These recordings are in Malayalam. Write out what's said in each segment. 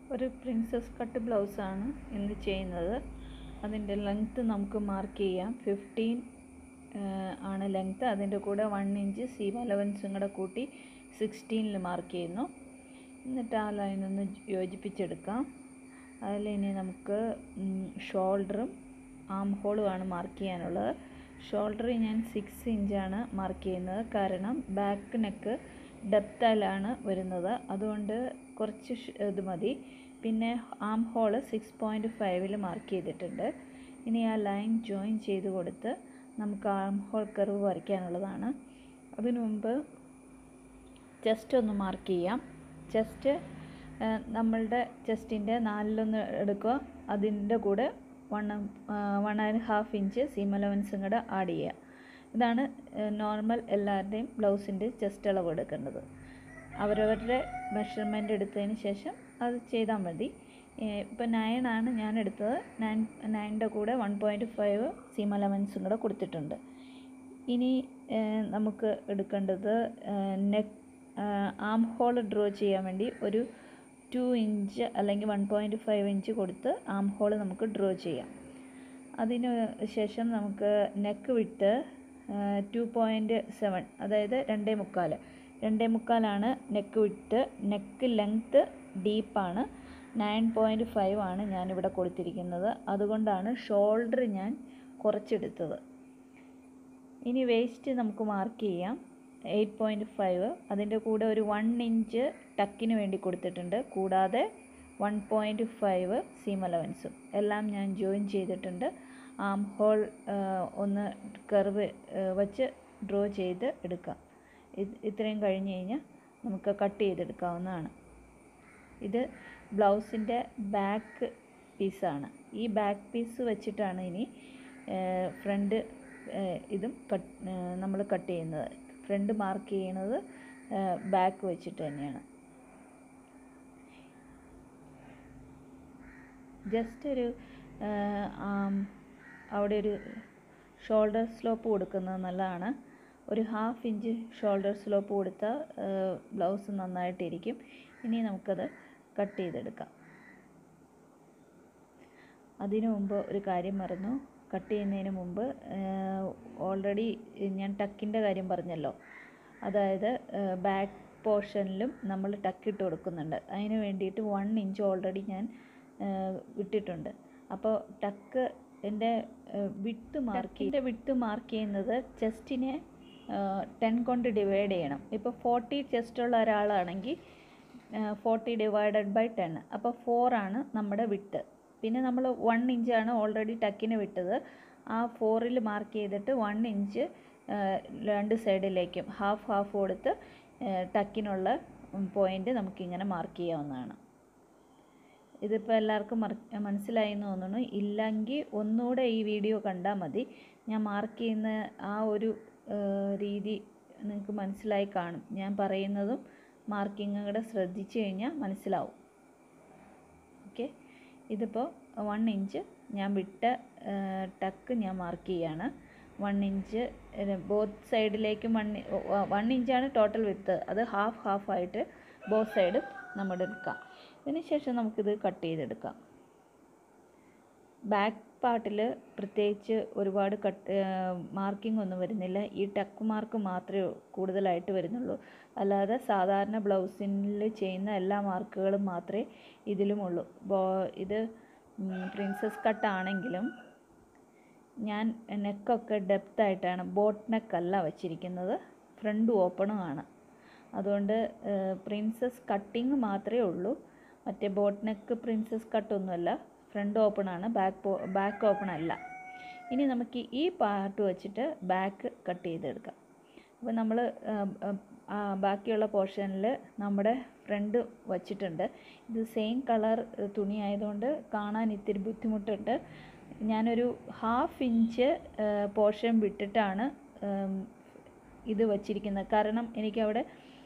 ഒരു പ്രിൻസസ് കട്ട് ബ്ലൗസാണ് ഇന്ന് ചെയ്യുന്നത് അതിൻ്റെ ലെങ്ത്ത് നമുക്ക് മാർക്ക് ചെയ്യാം ഫിഫ്റ്റീൻ ആണ് ലെങ്ത്ത് അതിൻ്റെ കൂടെ വൺ ഇഞ്ച് സീം അലവൻസും കൂടെ കൂട്ടി സിക്സ്റ്റീനിൽ മാർക്ക് ചെയ്യുന്നു എന്നിട്ട് ആ ലൈനൊന്ന് യോജിപ്പിച്ചെടുക്കാം അതിൽ ഇനി നമുക്ക് ഷോൾഡറും ആം ഹോളുമാണ് മാർക്ക് ചെയ്യാനുള്ളത് ഷോൾഡർ ഞാൻ സിക്സ് ഇഞ്ചാണ് മാർക്ക് ചെയ്യുന്നത് കാരണം ബാക്ക് നെക്ക് ഡെപ്തയിലാണ് വരുന്നത് അതുകൊണ്ട് കുറച്ച് ഇത് മതി പിന്നെ ആം ഹോള് സിക്സ് പോയിൻറ്റ് ഫൈവിൽ മാർക്ക് ചെയ്തിട്ടുണ്ട് ഇനി ആ ലൈൻ ജോയിൻ ചെയ്ത് കൊടുത്ത് നമുക്ക് ആം ഹോൾ കർവ് വരയ്ക്കാനുള്ളതാണ് അതിനു മുമ്പ് ചെസ്റ്റ് ഒന്ന് മാർക്ക് ചെയ്യാം ചെസ്റ്റ് നമ്മളുടെ ചെസ്റ്റിൻ്റെ നാലിലൊന്ന് എടുക്കുക അതിൻ്റെ കൂടെ one one and half inch seam അലവൻസും കൂടെ ആഡ് ചെയ്യുക ഇതാണ് നോർമൽ എല്ലാവരുടെയും ബ്ലൗസിൻ്റെ ചെസ്റ്റ് അളവ് എടുക്കേണ്ടത് അവരവരുടെ മെഷർമെൻ്റ് എടുത്തതിന് ശേഷം അത് ചെയ്താൽ മതി ഇപ്പോൾ നയൻ ആണ് ഞാൻ എടുത്തത് നയൻ നയൻ്റെ കൂടെ വൺ പോയിൻറ്റ് ഫൈവ് സീം അലവൻസും കൂടെ കൊടുത്തിട്ടുണ്ട് ഇനി നമുക്ക് എടുക്കേണ്ടത് നെക്ക് ആം ഹോൾ ഡ്രോ ചെയ്യാൻ വേണ്ടി ഒരു ടു ഇഞ്ച് അല്ലെങ്കിൽ വൺ പോയിൻറ്റ് ഫൈവ് ഇഞ്ച് കൊടുത്ത് ആം ഹോൾ നമുക്ക് ഡ്രോ ചെയ്യാം അതിന് ശേഷം നമുക്ക് നെക്ക് വിട്ട് ടു പോയിൻറ്റ് സെവൻ അതായത് രണ്ടേ മുക്കാൽ രണ്ടേ മുക്കാലാണ് നെക്ക് വിട്ട് നെക്ക് ലെങ്ത്ത് ഡീപ്പാണ് നയൻ പോയിൻറ്റ് ഫൈവ് ആണ് ഞാനിവിടെ കൊടുത്തിരിക്കുന്നത് അതുകൊണ്ടാണ് ഷോൾഡർ ഞാൻ കുറച്ചെടുത്തത് ഇനി വേസ്റ്റ് നമുക്ക് മാർക്ക് ചെയ്യാം എയ്റ്റ് പോയിൻറ്റ് ഫൈവ് അതിൻ്റെ കൂടെ ഒരു വൺ ഇഞ്ച് ടക്കിന് വേണ്ടി കൊടുത്തിട്ടുണ്ട് കൂടാതെ വൺ പോയിൻറ്റ് ഫൈവ് സീം അലവൻസും എല്ലാം ഞാൻ ജോയിൻ ചെയ്തിട്ടുണ്ട് ആം ഹോൾ ഒന്ന് കർവ് വച്ച് ഡ്രോ ചെയ്ത് എടുക്കാം ഇത്രയും കഴിഞ്ഞ് കഴിഞ്ഞാൽ നമുക്ക് കട്ട് ചെയ്തെടുക്കാവുന്നതാണ് ഇത് ബ്ലൗസിൻ്റെ ബാക്ക് പീസാണ് ഈ ബാക്ക് പീസ് വെച്ചിട്ടാണ് ഇനി ഫ്രണ്ട് ഇതും കട്ട് നമ്മൾ കട്ട് ചെയ്യുന്നത് ഫ്രണ്ട് മാർക്ക് ചെയ്യുന്നത് ബാക്ക് വെച്ചിട്ട് തന്നെയാണ് ജസ്റ്റ് ഒരു അവിടെ ഒരു ഷോൾഡർ സ്ലോപ്പ് കൊടുക്കുന്നത് നല്ലതാണ് ഒരു ഹാഫ് ഇഞ്ച് ഷോൾഡർ സ്ലോപ്പ് കൊടുത്താൽ ബ്ലൗസ് നന്നായിട്ടിരിക്കും ഇനി നമുക്കത് കട്ട് ചെയ്തെടുക്കാം അതിനു മുമ്പ് ഒരു കാര്യം മറന്നു കട്ട് ചെയ്യുന്നതിന് മുമ്പ് ഓൾറെഡി ഞാൻ ടക്കിൻ്റെ കാര്യം പറഞ്ഞല്ലോ അതായത് ബാക്ക് പോർഷനിലും നമ്മൾ ടക്കിട്ട് കൊടുക്കുന്നുണ്ട് അതിന് വേണ്ടിയിട്ട് വൺ ഇഞ്ച് ഓൾറെഡി ഞാൻ വിട്ടിട്ടുണ്ട് അപ്പോൾ ടക്ക് എൻ്റെ വിട്ട് മാർക്ക് വിട്ട് മാർക്ക് ചെയ്യുന്നത് ചെസ്റ്റിനെ ടെൻ കൊണ്ട് ഡിവൈഡ് ചെയ്യണം ഇപ്പോൾ ഫോർട്ടി ചെസ്റ്റുള്ള ഒരാളാണെങ്കിൽ ഫോർട്ടി ഡിവൈഡഡ് ബൈ ടെൻ അപ്പോൾ ഫോറാണ് നമ്മുടെ വിട്ട് പിന്നെ നമ്മൾ വൺ ഇഞ്ചാണ് ഓൾറെഡി ടക്കിന് വിട്ടത് ആ ഫോറിൽ മാർക്ക് ചെയ്തിട്ട് വൺ ഇഞ്ച് രണ്ട് സൈഡിലേക്കും ഹാഫ് ഹാഫ് കൊടുത്ത് ടക്കിനുള്ള പോയിൻ്റ് നമുക്കിങ്ങനെ മാർക്ക് ചെയ്യാവുന്നതാണ് ഇതിപ്പോൾ എല്ലാവർക്കും മനസ്സിലായി എന്ന് തോന്നുന്നു ഇല്ലെങ്കിൽ ഒന്നുകൂടെ ഈ വീഡിയോ കണ്ടാൽ മതി ഞാൻ മാർക്ക് ചെയ്യുന്ന ആ ഒരു രീതി നിങ്ങൾക്ക് മനസ്സിലായി കാണും ഞാൻ പറയുന്നതും മാർക്കിങ്ങും കൂടെ ശ്രദ്ധിച്ചു കഴിഞ്ഞാൽ മനസ്സിലാവും ഓക്കെ ഇതിപ്പോൾ വൺ ഇഞ്ച് ഞാൻ വിട്ട ടക്ക് ഞാൻ മാർക്ക് ചെയ്യാണ് വൺ ഇഞ്ച് ബോത്ത് സൈഡിലേക്കും വൺ വൺ ഇഞ്ചാണ് ടോട്ടൽ വിത്ത് അത് ഹാഫ് ഹാഫ് ആയിട്ട് ബോത്ത് സൈഡും നമ്മൾ എടുക്കാം ഇതിന് ശേഷം നമുക്കിത് കട്ട് ചെയ്തെടുക്കാം ബാക്ക് പാർട്ടിൽ പ്രത്യേകിച്ച് ഒരുപാട് കട്ട് മാർക്കിംഗ് ഒന്നും വരുന്നില്ല ഈ ടക്ക് മാർക്ക് മാത്രമേ കൂടുതലായിട്ട് വരുന്നുള്ളൂ അല്ലാതെ സാധാരണ ബ്ലൗസിൽ ചെയ്യുന്ന എല്ലാ മാർക്കുകളും മാത്രമേ ഇതിലുമുള്ളൂ ഇത് പ്രിൻസസ് കട്ടാണെങ്കിലും ഞാൻ നെക്കൊക്കെ ഡെപ്തായിട്ടാണ് ബോട്ട് നെക്കല്ല വച്ചിരിക്കുന്നത് ഫ്രണ്ട് ഓപ്പണും ആണ് അതുകൊണ്ട് പ്രിൻസസ് കട്ടിങ് മാത്രമേ ഉള്ളൂ മറ്റേ ബോട്ട് നെക്ക് പ്രിൻസസ് കട്ടൊന്നുമല്ല ഫ്രണ്ട് ഓപ്പൺ ആണ് ബാക്ക് ബാക്ക് ഓപ്പൺ അല്ല ഇനി നമുക്ക് ഈ പാർട്ട് വെച്ചിട്ട് ബാക്ക് കട്ട് ചെയ്തെടുക്കാം അപ്പോൾ നമ്മൾ ബാക്കിയുള്ള പോർഷനിൽ നമ്മുടെ ഫ്രണ്ട് വച്ചിട്ടുണ്ട് ഇത് സെയിം കളർ തുണി ആയതുകൊണ്ട് കാണാൻ ഇത്തിരി ബുദ്ധിമുട്ടുണ്ട് ഞാനൊരു ഹാഫ് ഇഞ്ച് പോർഷൻ വിട്ടിട്ടാണ് ഇത് വച്ചിരിക്കുന്നത് കാരണം എനിക്കവിടെ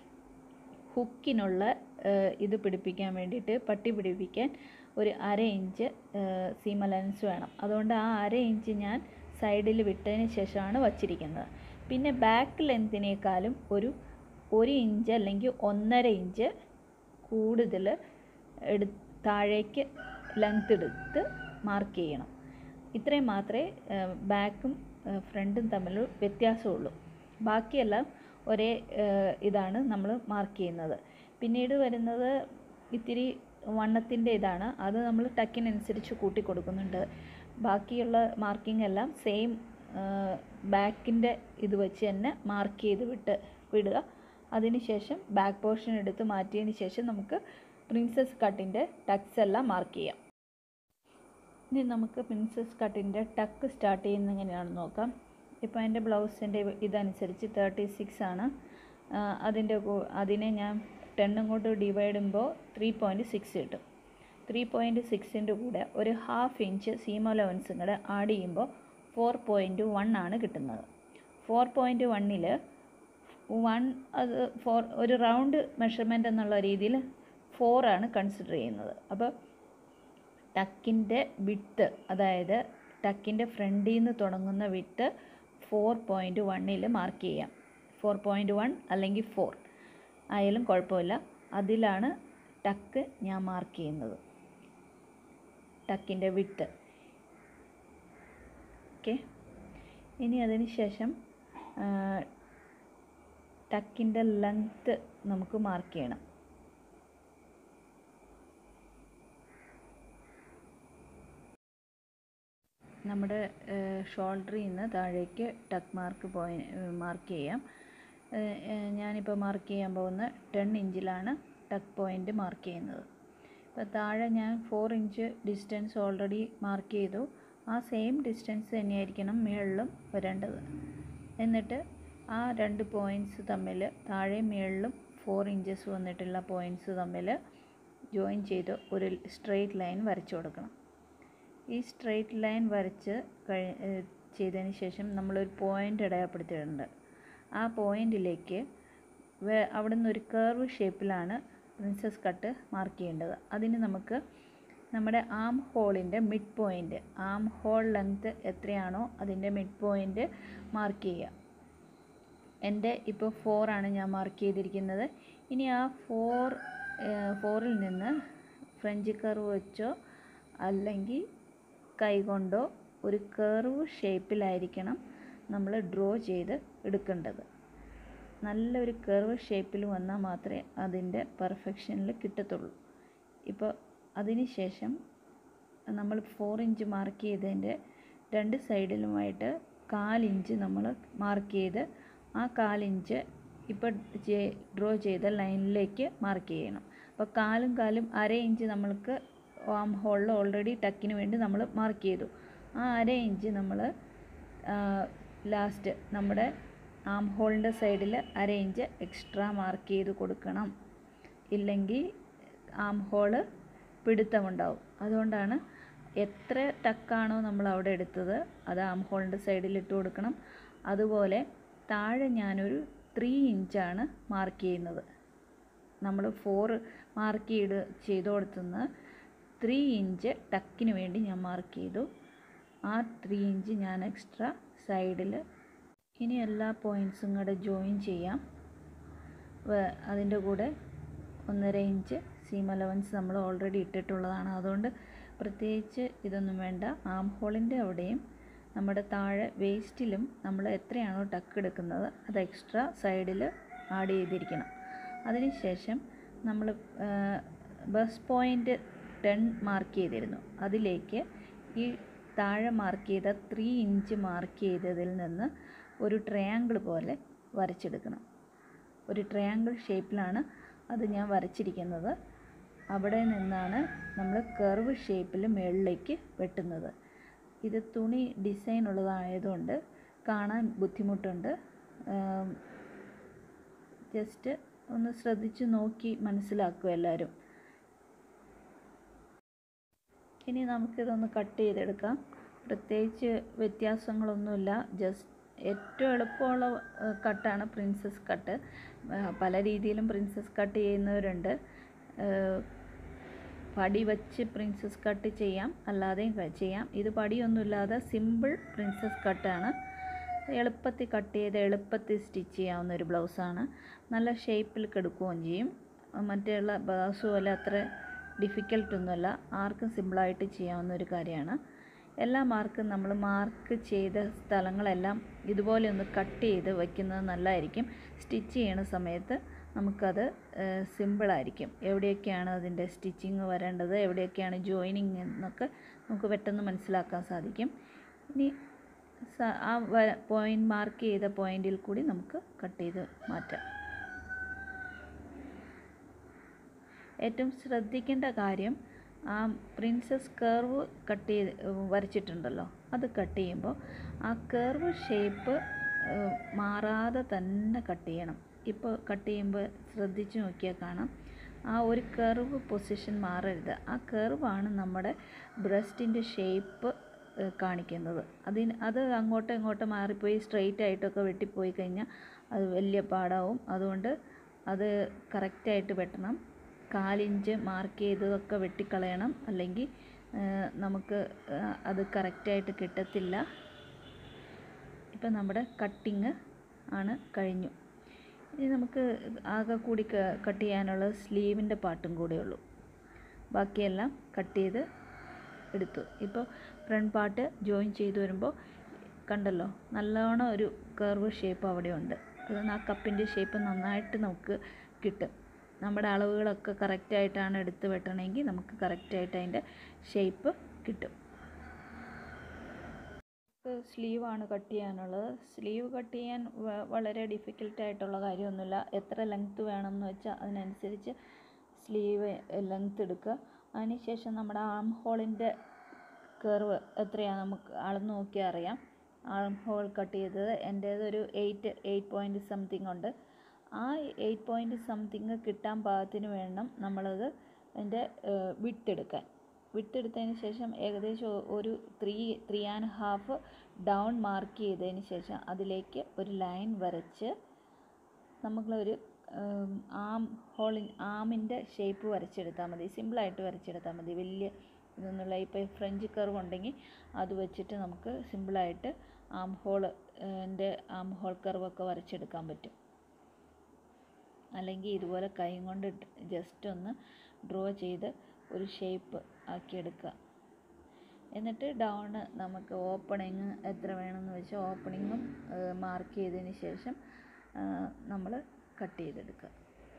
ഹുക്കിനുള്ള ഇത് പിടിപ്പിക്കാൻ വേണ്ടിയിട്ട് പട്ടി പിടിപ്പിക്കാൻ ഒരു അര ഇഞ്ച് സീം അലവൻസ് വേണം അതുകൊണ്ട് ആ അര ഇഞ്ച് ഞാൻ സൈഡിൽ വിട്ടതിന് ശേഷമാണ് വച്ചിരിക്കുന്നത് പിന്നെ ബാക്ക് ലെങ്തിനേക്കാളും ഒരു ഒരു ഇഞ്ച് അല്ലെങ്കിൽ ഒന്നര ഇഞ്ച് കൂടുതൽ എടു താഴേക്ക് ലെങ്ത് എടുത്ത് മാർക്ക് ചെയ്യണം ഇത്രയും മാത്രമേ ബാക്കും ഫ്രണ്ടും തമ്മിൽ വ്യത്യാസമുള്ളൂ ബാക്കിയെല്ലാം ഒരേ ഏഹ്, ഇതാണ് നമ്മൾ മാർക്ക് ചെയ്യുന്നത് പിന്നീട് വരുന്നത് ഇത്തിരി വണ്ണത്തിൻ്റെ ഇതാണ് അത് നമ്മൾ ടക്കിനനുസരിച്ച് കൂട്ടി കൊടുക്കുന്നുണ്ട് ബാക്കിയുള്ള മാർക്കിംഗ് എല്ലാം സെയിം ബാക്കിൻ്റെ ഇത് വെച്ച് തന്നെ മാർക്ക് ചെയ്ത് വിട്ട് വിടുക അതിനുശേഷം ബാക്ക് പോർഷൻ എടുത്ത് മാറ്റിയതിന് ശേഷം നമുക്ക് പ്രിൻസസ് കട്ടിൻ്റെ ടക്സ് എല്ലാം മാർക്ക് ചെയ്യാം ഇനി നമുക്ക് പ്രിൻസസ് കട്ടിൻ്റെ ടക്ക് സ്റ്റാർട്ട് ചെയ്യുന്നത് എങ്ങനെയാണെന്ന് നോക്കാം ഇപ്പോൾ എൻ്റെ ബ്ലൗസിൻ്റെ ഇതനുസരിച്ച് തേർട്ടി സിക്സ് ആണ് ആ, അതിൻ്റെ കൂ- അതിനെ ഞാൻ ടെണ്ണും കൊണ്ട് ഡിവൈഡ് ചെയ്യുമ്പോൾ ത്രീ പോയിൻറ്റ് സിക്സ് കിട്ടും ത്രീ പോയിൻറ്റ് സിക്സിൻ്റെ കൂടെ ഒരു ഹാഫ് ഇഞ്ച് സീം അലവൻസും കൂടെ ആഡ് ചെയ്യുമ്പോൾ ഫോർ പോയിൻറ്റ് വൺ ആണ് കിട്ടുന്നത് ഫോർ പോയിൻറ്റ് വണ്ണിൽ വൺ അത് ഫോർ ഒരു റൗണ്ട് മെഷർമെൻ്റ് എന്നുള്ള രീതിയിൽ ഫോറാണ് കൺസിഡർ ചെയ്യുന്നത് അപ്പോൾ ടക്കിൻ്റെ വിട്ട് അതായത് ടക്കിൻ്റെ ഫ്രണ്ടിൽ നിന്ന് തുടങ്ങുന്ന വിട്ട് ഫോർ പോയിൻറ്റ് വണ്ണിൽ മാർക്ക് ചെയ്യാം ഫോർ പോയിൻറ്റ് വൺ അല്ലെങ്കിൽ ഫോർ ആയാലും കുഴപ്പമില്ല അതിലാണ് ടക്ക് ഞാൻ മാർക്ക് ചെയ്യുന്നത് ടക്കിൻ്റെ വിട്ട് ഓക്കെ ഇനി അതിന് ശേഷം ടക്കിൻ്റെ ലെങ്ത്ത് നമുക്ക് മാർക്ക് ചെയ്യണം നമ്മുടെ ഷോൾഡറിൽ നിന്ന് താഴേക്ക് ടക്ക് മാർക്ക് പോയി മാർക്ക് ചെയ്യാം ഏഹ്, ഏഹ്, ഞാനിപ്പോൾ മാർക്ക് ചെയ്യാൻ പോകുന്ന ടെൻ ഇഞ്ചിലാണ് ടക്ക് പോയിൻ്റ് മാർക്ക് ചെയ്യുന്നത് ഇപ്പോൾ താഴെ ഞാൻ four inch distance already mark ചെയ്തു ആ സെയിം ഡിസ്റ്റൻസ് തന്നെയായിരിക്കണം മുകളിലും വരേണ്ടത് എന്നിട്ട് ആ രണ്ട് പോയിൻറ്റ്സ് തമ്മിൽ താഴെ മുകളിലും ഫോർ ഇഞ്ചസ് വന്നിട്ടുള്ള പോയിൻറ്റ്സ് തമ്മിൽ ജോയിൻ ചെയ്ത് ഒരു സ്ട്രെയിറ്റ് ലൈൻ വരച്ചു കൊടുക്കണം ഈ സ്ട്രെയിറ്റ് ലൈൻ വരച്ച് കഴി ഏഹ് ചെയ്തതിന് ശേഷം നമ്മളൊരു പോയിൻ്റ് അടയാളപ്പെടുത്തിയിട്ടുണ്ട് ആ പോയിൻറ്റിലേക്ക് വേ അവിടെ നിന്ന് ഒരു കർവ് ഷേപ്പിലാണ് പ്രിൻസസ് കട്ട് മാർക്ക് ചെയ്യേണ്ടത് അതിന് നമുക്ക് നമ്മുടെ ആം ഹോളിൻ്റെ mid point arm hole length എത്രയാണോ അതിൻ്റെ മിഡ് പോയിൻ്റ് മാർക്ക് ചെയ്യുക എൻ്റെ ഇപ്പോൾ ഫോറാണ് ഞാൻ മാർക്ക് ചെയ്തിരിക്കുന്നത് ഇനി ആ ഫോർ ഫോറിൽ നിന്ന് ഫ്രഞ്ച് കർവ് വെച്ചോ അല്ലെങ്കിൽ കൈകൊണ്ടോ ഒരു കർവ് ഷേപ്പിലായിരിക്കണം നമ്മൾ ഡ്രോ ചെയ്ത് എടുക്കേണ്ടത് നല്ലൊരു കർവ് ഷേപ്പിൽ വന്നാൽ മാത്രമേ അതിൻ്റെ പെർഫെക്ഷനിൽ കിട്ടത്തുള്ളൂ ഇപ്പോൾ അതിന് ശേഷം നമ്മൾ ഫോർ ഇഞ്ച് മാർക്ക് ചെയ്തതിൻ്റെ രണ്ട് സൈഡിലുമായിട്ട് കാലിഞ്ച് നമ്മൾ മാർക്ക് ചെയ്ത് ആ കാലിഞ്ച് ഇപ്പോൾ ഡ്രോ ചെയ്ത ലൈനിലേക്ക് മാർക്ക് ചെയ്യണം അപ്പോൾ കാലും കാലും അര ഇഞ്ച് നമ്മൾക്ക് ആം ഹോളിൽ ഓൾറെഡി ടക്കിന് വേണ്ടി നമ്മൾ മാർക്ക് ചെയ്തു ആ അര ഇഞ്ച് നമ്മൾ ലാസ്റ്റ് നമ്മുടെ ആം ഹോളിൻ്റെ സൈഡിൽ അര ഇഞ്ച് എക്സ്ട്രാ മാർക്ക് ചെയ്ത് കൊടുക്കണം ഇല്ലെങ്കിൽ ആം ഹോള് പിടുത്തമുണ്ടാവും അതുകൊണ്ടാണ് എത്ര ടക്കാണോ നമ്മൾ അവിടെ എടുത്തത് അത് ആം ഹോളിൻ്റെ സൈഡിൽ ഇട്ട് കൊടുക്കണം അതുപോലെ താഴെ ഞാനൊരു ത്രീ ഇഞ്ചാണ് മാർക്ക് ചെയ്യുന്നത് നമ്മൾ ഫോർ മാർക്ക് ചെയ്ത് ചെയ്ത് കൊടുത്തുനിന്ന് ത്രീ ഇഞ്ച് ടക്കിന് വേണ്ടി ഞാൻ മാർക്ക് ചെയ്തു ആ ത്രീ ഇഞ്ച് ഞാൻ എക്സ്ട്രാ സൈഡിൽ ഇനി എല്ലാ പോയിൻറ്റ്സും കൂടെ ജോയിൻ ചെയ്യാം വേ- അതിൻ്റെ കൂടെ ഒന്നര ഇഞ്ച് സീം അലവൻസ് നമ്മൾ ഓൾറെഡി ഇട്ടിട്ടുള്ളതാണ് അതുകൊണ്ട് പ്രത്യേകിച്ച് ഇതൊന്നും വേണ്ട ആം ഹോളിൻ്റെ അവിടെയും നമ്മുടെ താഴെ വേസ്റ്റിലും നമ്മൾ എത്രയാണോ ടക്ക് എടുക്കുന്നത് അത് എക്സ്ട്രാ സൈഡിൽ ആഡ് ചെയ്തിരിക്കണം അതിനുശേഷം നമ്മൾ ബസ് പോയിൻ്റ് ടെൻ മാർക്ക് ചെയ്തിരുന്നു അതിലേക്ക് ഈ താഴെ മാർക്ക് ചെയ്ത ത്രീ ഇഞ്ച് മാർക്ക് ചെയ്തതിൽ നിന്ന് ഒരു ട്രയാങ്കിൾ പോലെ വരച്ചെടുക്കണം ഒരു ട്രയാങ്കിൾ ഷേപ്പിലാണ് അത് ഞാൻ വരച്ചിരിക്കുന്നത് അവിടെ നിന്നാണ് നമ്മൾ കർവ് ഷേപ്പിൽ മുകളിലേക്ക് വെട്ടുന്നത് ഇത് തുണി ഡിസൈൻ ഉള്ളതായതുകൊണ്ട് കാണാൻ ബുദ്ധിമുട്ടുണ്ട് ജസ്റ്റ് ഒന്ന് ശ്രദ്ധിച്ച് നോക്കി മനസ്സിലാക്കുക എല്ലാവരും ഇനി നമുക്കിതൊന്ന് കട്ട് ചെയ്തെടുക്കാം പ്രത്യേകിച്ച് വ്യത്യാസങ്ങളൊന്നുമില്ല ജസ്റ്റ് ഏറ്റവും എളുപ്പമുള്ള ഏഹ്, കട്ടാണ് പ്രിൻസസ് കട്ട് ഏഹ്, പല രീതിയിലും പ്രിൻസസ് കട്ട് ചെയ്യുന്നവരുണ്ട് ഏഹ്, പടി വച്ച് പ്രിൻസസ് കട്ട് ചെയ്യാം അല്ലാതെയും ക- ചെയ്യാം ഇത് പടിയൊന്നുമില്ലാതെ സിമ്പിൾ പ്രിൻസസ് കട്ടാണ് എളുപ്പത്തിൽ കട്ട് ചെയ്ത് എളുപ്പത്തിൽ സ്റ്റിച്ച് ചെയ്യാവുന്ന ഒരു ബ്ലൗസാണ് നല്ല ഷേപ്പിൽ കെടുക്കുകയും ചെയ്യും മറ്റുള്ള ബ്ലൗസ് പോലെ അത്ര ഡിഫിക്കൽട്ടൊന്നുമല്ല ആർക്കും സിമ്പിളായിട്ട് ചെയ്യാവുന്ന ഒരു കാര്യമാണ് എല്ലാ മാർക്കും നമ്മൾ മാർക്ക് ചെയ്ത സ്ഥലങ്ങളെല്ലാം ഇതുപോലെ ഒന്ന് കട്ട് ചെയ്ത് വയ്ക്കുന്നത് നല്ലതായിരിക്കും സ്റ്റിച്ച് ചെയ്യണ സമയത്ത് നമുക്കത് സിമ്പിളായിരിക്കും എവിടെയൊക്കെയാണ് അതിൻ്റെ സ്റ്റിച്ചിങ് വരേണ്ടത് എവിടെയൊക്കെയാണ് ജോയിനിങ് എന്നൊക്കെ നമുക്ക് പെട്ടെന്ന് മനസ്സിലാക്കാൻ സാധിക്കും ഇനി സ- ആ പോയിൻ്റ് മാർക്ക് ചെയ്ത പോയിന്റിൽ കൂടി നമുക്ക് കട്ട് ചെയ്ത് മാറ്റാം ഏറ്റവും ശ്രദ്ധിക്കേണ്ട കാര്യം ആ പ്രിൻസസ് കർവ് കട്ട് ചെയ്ത് വരച്ചിട്ടുണ്ടല്ലോ അത് കട്ട് ചെയ്യുമ്പോൾ ആ കർവ് ഷേപ്പ് മാറാതെ തന്നെ കട്ട് ചെയ്യണം ഇപ്പോൾ കട്ട് ചെയ്യുമ്പോൾ ശ്രദ്ധിച്ച് നോക്കിയാൽ കാണാം ആ ഒരു കർവ് പൊസിഷൻ മാറരുത് ആ കർവാണ് നമ്മുടെ ബ്രസ്റ്റിൻ്റെ ഷേപ്പ് കാണിക്കുന്നത് അതിന് അത് അങ്ങോട്ടും ഇങ്ങോട്ടും മാറിപ്പോയി സ്ട്രെയിറ്റ് ആയിട്ടൊക്കെ വെട്ടിപ്പോയി കഴിഞ്ഞാൽ അത് വലിയ പാടാവും അതുകൊണ്ട് അത് കറക്റ്റായിട്ട് വെട്ടണം കാലിഞ്ച് മാർക്ക് ചെയ്തതൊക്കെ വെട്ടിക്കളയണം അല്ലെങ്കിൽ നമുക്ക് അത് കറക്റ്റായിട്ട് കിട്ടത്തില്ല ഇപ്പം നമ്മുടെ കട്ടിങ് ആണ് കഴിഞ്ഞു ഇനി നമുക്ക് ആകെ കൂടി കട്ട് ചെയ്യാനുള്ളത് സ്ലീവിൻ്റെ പാട്ടും കൂടെ ഉള്ളൂ ബാക്കിയെല്ലാം കട്ട് ചെയ്ത് എടുത്തു ഇപ്പോൾ ഫ്രണ്ട് പാർട്ട് ജോയിൻ ചെയ്ത് വരുമ്പോൾ കണ്ടല്ലോ നല്ലോണം ഒരു കർവ് ഷേപ്പ് അവിടെ ഉണ്ട് അത് ആ കപ്പിൻ്റെ ഷേപ്പ് നന്നായിട്ട് നമുക്ക് കിട്ടും നമ്മുടെ അളവുകളൊക്കെ കറക്റ്റായിട്ടാണ് എടുത്ത് വെട്ടണമെങ്കിൽ നമുക്ക് കറക്റ്റായിട്ട് അതിൻ്റെ ഷേപ്പ് കിട്ടും സ്ലീവാണ് കട്ട് ചെയ്യാനുള്ളത് സ്ലീവ് കട്ട് ചെയ്യാൻ വ- വളരെ ഡിഫിക്കൽട്ടായിട്ടുള്ള കാര്യമൊന്നുമില്ല എത്ര ലെങ്ത്ത് വേണമെന്ന് വെച്ചാൽ അതിനനുസരിച്ച് സ്ലീവ് ലെങ്ത്ത് എടുക്കുക അതിനുശേഷം നമ്മുടെ ആം ഹോളിൻ്റെ കർവ് എത്രയാണ് നമുക്ക് അളന്ന് നോക്കിയാൽ അറിയാം ആം ഹോൾ കട്ട് ചെയ്തത് എൻ്റേതൊരു എയ്റ്റ് എയ്റ്റ് പോയിൻറ്റ് സംതിങ് ഉണ്ട് ആ എയ്റ്റ് പോയിൻറ്റ് സംതിങ് കിട്ടാൻ പാകത്തിന് വേണം നമ്മളത് അതിൻ്റെ വിട്ട് എടുക്കാൻ വിട്ട് എടുത്തതിന് ശേഷം ഏകദേശം ഒ- ഒരു three three and half down mark ചെയ്തതിന് ശേഷം അതിലേക്ക് ഒരു ലൈൻ വരച്ച് നമ്മളൊരു ആം ഹോളി ആമിൻ്റെ ഷേപ്പ് വരച്ചെടുത്താൽ മതി സിമ്പിളായിട്ട് വരച്ചെടുത്താൽ മതി വലിയ ഇതൊന്നുള്ള ഇപ്പോൾ ഫ്രഞ്ച് കർവ് ഉണ്ടെങ്കിൽ അത് വെച്ചിട്ട് നമുക്ക് സിമ്പിളായിട്ട് ആം ഹോൾ ൻ്റെ ആം ഹോൾ കർവൊക്കെ വരച്ചെടുക്കാൻ പറ്റും അല്ലെങ്കിൽ ഇതുപോലെ കൈ കൊണ്ട് ജസ്റ്റ് ഒന്ന് ഡ്രോ ചെയ്ത് ഒരു ഷേപ്പ് ആക്കിയെടുക്കുക എന്നിട്ട് ഡൗണ് നമുക്ക് ഓപ്പണിങ് എത്ര വേണമെന്ന് വെച്ചാൽ ഓപ്പണിങ്ങും മാർക്ക് ചെയ്തതിന് ശേഷം നമ്മൾ കട്ട് ചെയ്തെടുക്കുക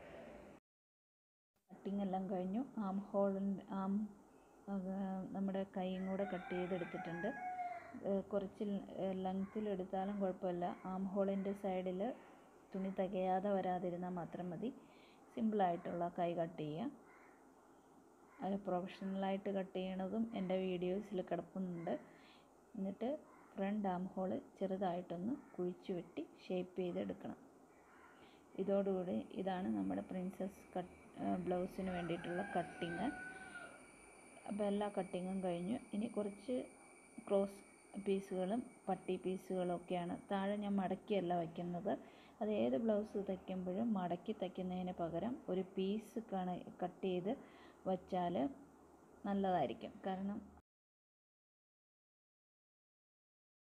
കട്ടിങ് എല്ലാം കഴിഞ്ഞു ആം ഹോളിൻ്റെ ആം നമ്മുടെ കൈയും കൂടെ കട്ട് ചെയ്തെടുത്തിട്ടുണ്ട് ഏഹ് കുറച്ച് ലെങ്ത്തിൽ എടുത്താലും കുഴപ്പമില്ല ആം ഹോളിൻ്റെ സൈഡിൽ തുണി തികയാതെ വരാതിരുന്നാൽ മാത്രം മതി സിമ്പിളായിട്ടുള്ള കൈ കട്ട് ചെയ്യുക അത് പ്രൊഫഷണലായിട്ട് കട്ട് ചെയ്യണതും എൻ്റെ വീഡിയോസിൽ കിടക്കുന്നുണ്ട് എന്നിട്ട് ഫ്രണ്ട് ആം ഹോൾ ചെറുതായിട്ടൊന്ന് കുഴിച്ച് വെട്ടി ഷേപ്പ് ചെയ്തെടുക്കണം ഇതോടുകൂടി ഇതാണ് നമ്മുടെ പ്രിൻസസ് കട്ട് ബ്ലൗസിന് വേണ്ടിയിട്ടുള്ള കട്ടിങ് അപ്പോൾ എല്ലാ കട്ടിങ്ങും കഴിഞ്ഞു ഇനി കുറച്ച് ക്രോസ് പീസുകളും പട്ടി പീസുകളും ഒക്കെയാണ് താഴെ ഞാൻ മടക്കിയല്ല വയ്ക്കുന്നത് അത് ഏത് ബ്ലൗസ് തയ്ക്കുമ്പോഴും മടക്കി തയ്ക്കുന്നതിന് പകരം ഒരു പീസ് കണ കട്ട് ചെയ്ത് വച്ചാൽ നല്ലതായിരിക്കും കാരണം